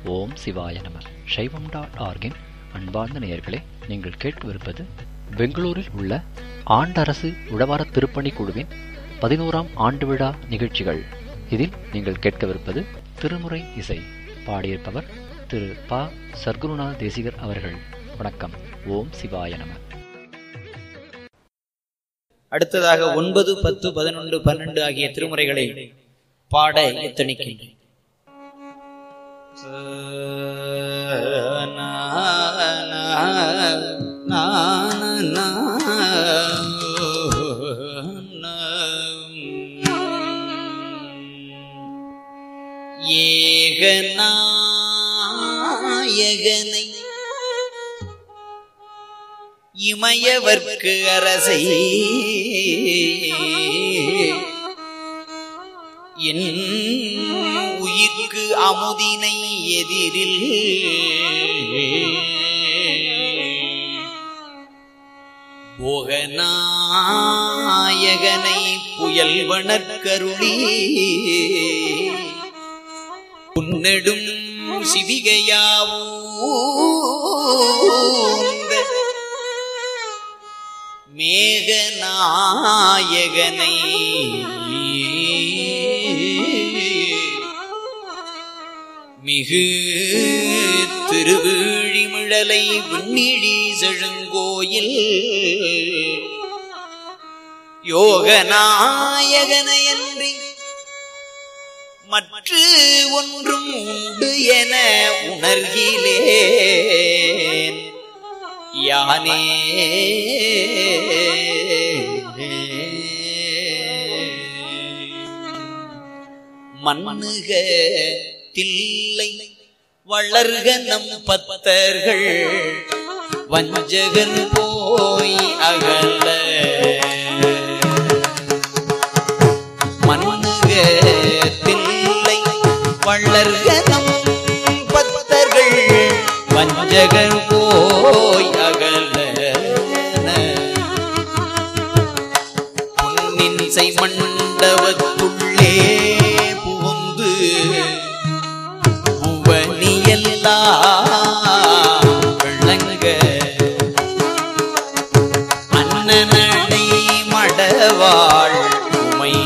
ஓம் சிவாய நம சைவம் டாட் ஆர்கின் அன்பார்ந்த நேயர்களே நீங்கள் கேட்கவிருப்பது பெங்களூரில் உள்ள ஆண்டரசு உழவார திருப்பணி குழுவின் பதினோராம் ஆண்டு விழா நிகழ்ச்சிகள் இதில் நீங்கள் கேட்கவிருப்பது திருமுறை இசை பாடியிருப்பவர் திரு ப சர்க்குருநாத தேசிகர் அவர்கள் வணக்கம் ஓம் சிவாய நம அடுத்ததாக ஒன்பது பத்து பதினொன்று பன்னெண்டு ஆகிய திருமுறைகளை பாட எத்தனிக்கின்றேன் ஏகநாயகனை இமயவர்க்கு அரசை என் உயிர்க்கு அமுதினை எதிரில் போகநாயகனை புயல்வனற்கருளி உன்னெடும் சிவிகையாவூந்த மேகநாயகனை மிகு திருவிழிமிழலை விண்ணிழி செழுங்கோயில் யோகநாயகனையன்றி மற்ற ஒன்றும் உண்டு என உணர்கிலேன் யானே மண்ணுக தில்லை வளர்க நம் பத்தர்கள் வஞ்சகன் போய் அகல மண்ணுக தில்லை வளர்க நம் பத்தர்கள் வஞ்சகன் போய் அகல பொன்னின்சை மண்டபத்துள்ளே புகுந்து புவனியெல்லாம் விளங்க அண்ணனடை மடவாள் உமை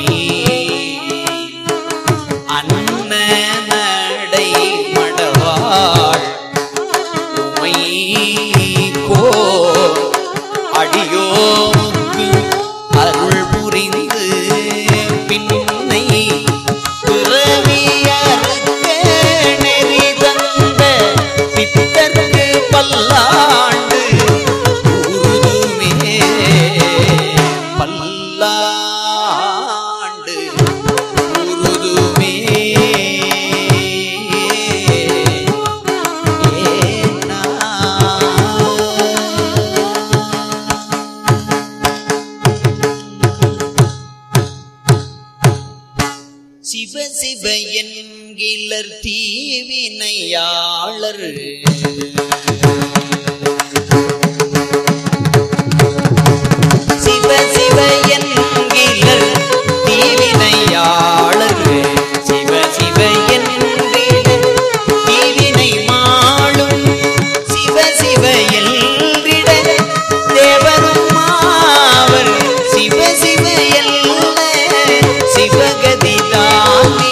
அண்ணனடை மடவாள் உமை கோ அடியோமுக்கு அருள் புரிந்து பின்னை பிறவியறுக்க நெறி தந்த பித்தர்க்கு பல்லாண்டு உருதுமே பல்லாண்டு உருதுமே சிவ சிவ என்கிலர் தீவினையாளர் சிவ சிவ என்கிலர் தீவினையாளர் சிவ சிவ என்கிலர் தீவினை மாளும் சிவ சிவ எல்லிட தேவரும் மாவர் சிவ சிவ எல்ல சிவகதி தானே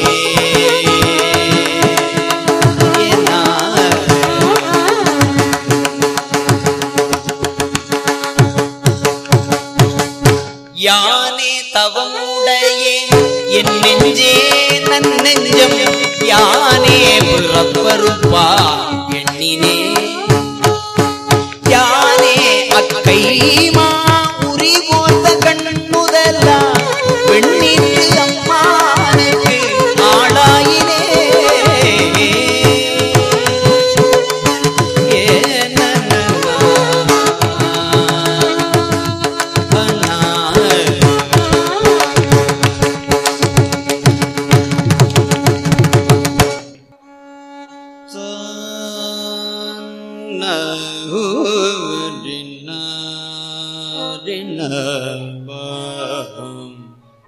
யானே தவமுடையே என் நெஞ்சே நன் நெஞ்சம் யானே பிறப்பருப்பா எண்ணினே யானே அக்கை மா உரி போர்த்த கண் முதலா பெண்ணிற்கு அம்மானுக்கு ஆளாயினே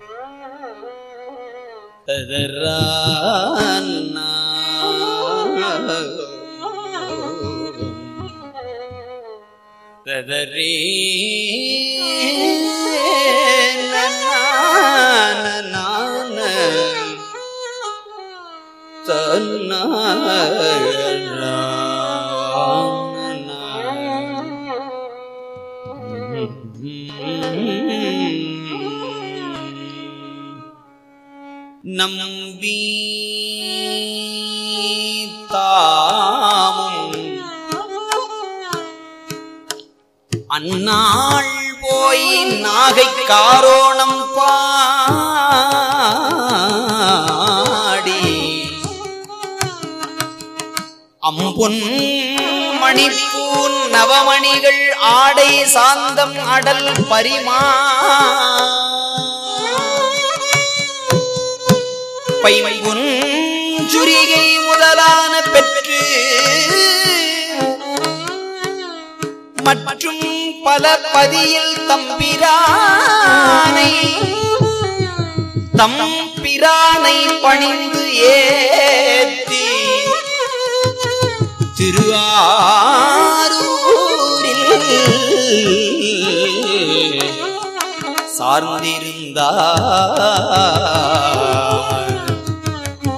ததரா ததரே நம்பி தாமும் அந்நாள் போய் நாகை காரோணம் பாடி அம்பொன் மணிப்பூன் நவமணிகள் ஆடை சாந்தம் அடல் பரிமா பைமையுன் சுரிகை முதலான பெற்று மற்றும் பல பதியில் தம்பிரானை தம்பிரானை பணிந்து ஏத்தி திருவாரூரில் சார்ந்திருந்தார்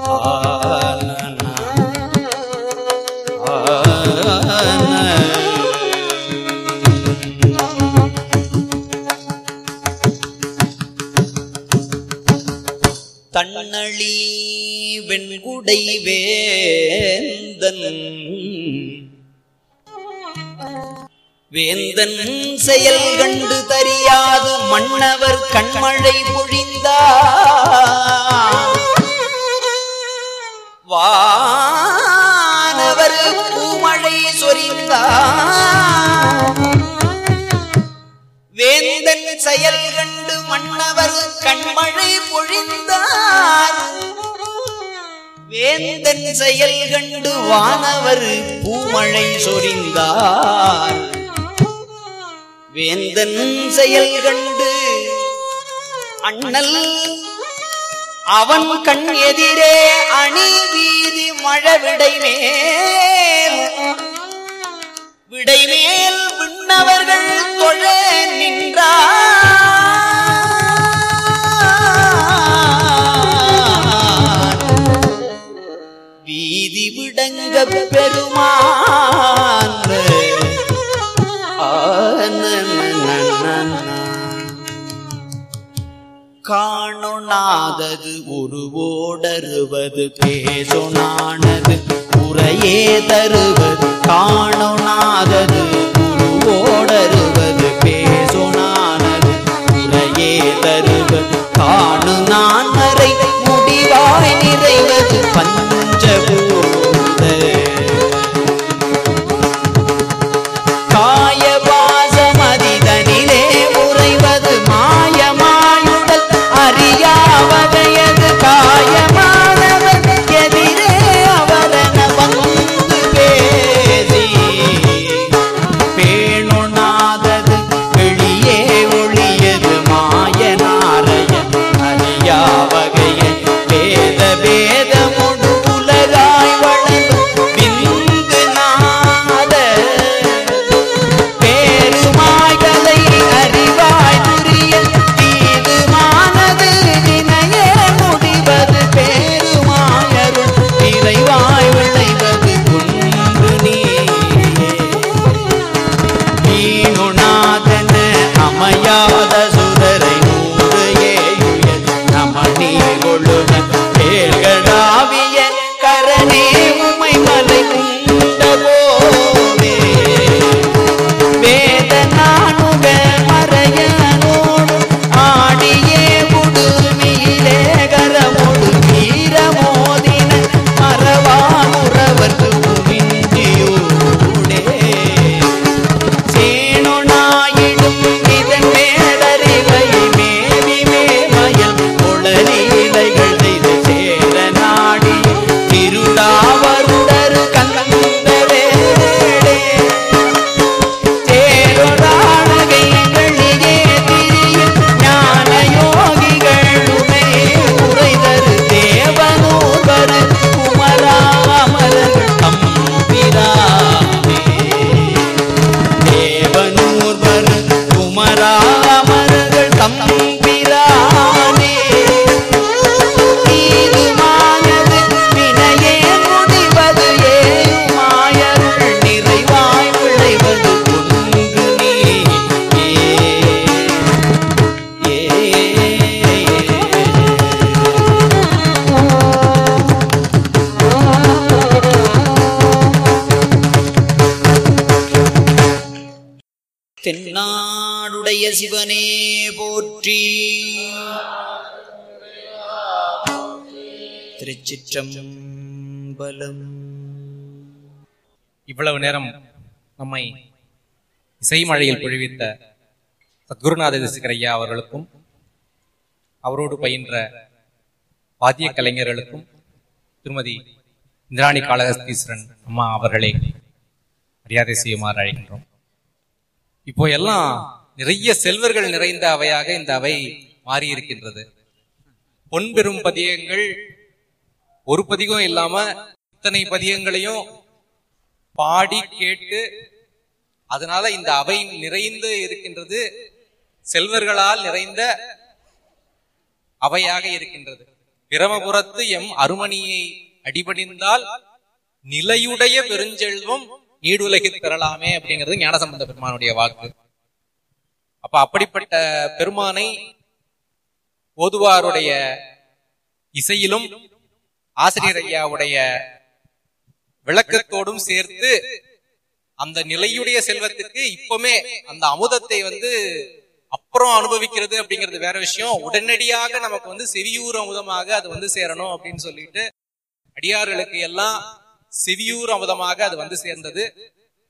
தன்னளி வெண்குடை வேந்தன் வேந்தன் செயல் கண்டு தறியாது மன்னவர் கண்மழை பொழிந்தார் வானவர் பூமழை சொரிந்தார் வேந்தன் செயல் கண்டு மன்னவர் கண்மழை பொழிந்தார் வேந்தன் செயல் கண்டு வானவர் பூமழை சொரிந்தார் வேந்தன் செயல் கண்டு அண்ணல் அவன் கண் எதிரே அணி வீதி மழவிடை மேல் விடைமேல் விண்ணவர்கள் தொழ நின்றார் வீதி விடங்க பெருமான் காணொணாதது உருவோடருவது பேசொணானது உரையே தருவது காணொணாதது உருவோடருவது பேசொணானது உரையே தருவது காணு நான் மறை முடிவாய் நிறைவது பஞ்சபூத காயபாசமதிதனிலே உறைவது மாயமாயுடல் அறியாவகையது காயமானவர் எதிரே அவரன வந்து பேச தென்னாடுடைய சிவனே போற்றி திருச்சிற்றம்பலம் இவ்வளவு நேரம் நம்மை இசை மழையில் பொழிவித்த சத்குருநாத தேசிகர் ஐயா அவர்களுக்கும் அவரோடு பயின்ற வாத்திய கலைஞர்களுக்கும் திருமதி இந்திராணி காளகஸ்தீஸ்வரன் அம்மா அவர்களை மரியாதை செய்யுமாறு அழைக்கின்றோம் இப்போ எல்லாம் நிறைய செல்வர்கள் நிறைந்த அவையாக இந்த அவை மாறி இருக்கின்றது பொன் பெரும் பதியங்கள் ஒரு பதிகம் இல்லாம இத்தனை பதியங்களையும் பாடி கேட்டு அதனால இந்த அவை நிறைந்து இருக்கின்றது செல்வர்களால் நிறைந்த அவையாக இருக்கின்றது பிரமபுரத்து எம் அருமணியை அடிபணிந்தால் நிலையுடைய பெருஞ்செல்வம் நீடுலகில் பெறலாமே அப்படிங்கிறது ஞானசம்பந்த பெருமானுடைய வாக்கு அப்ப அப்படிப்பட்ட பெருமானை ஓதுவாருடைய இசையிலும் ஆசிரியர் ஐயாவுடைய விளக்கத்தோடும் சேர்த்து அந்த நிலையுடைய செல்வத்துக்கு இப்பவுமே அந்த அமுதத்தை வந்து அப்புறம் அனுபவிக்கிறது அப்படிங்கிறது வேற விஷயம் உடனடியாக நமக்கு வந்து செவியூர் அமுதமாக அது வந்து சேரணும் அப்படின்னு சொல்லிட்டு அடியார்களுக்கு எல்லாம் செவியூர் அமுதமாக அது வந்து சேர்ந்தது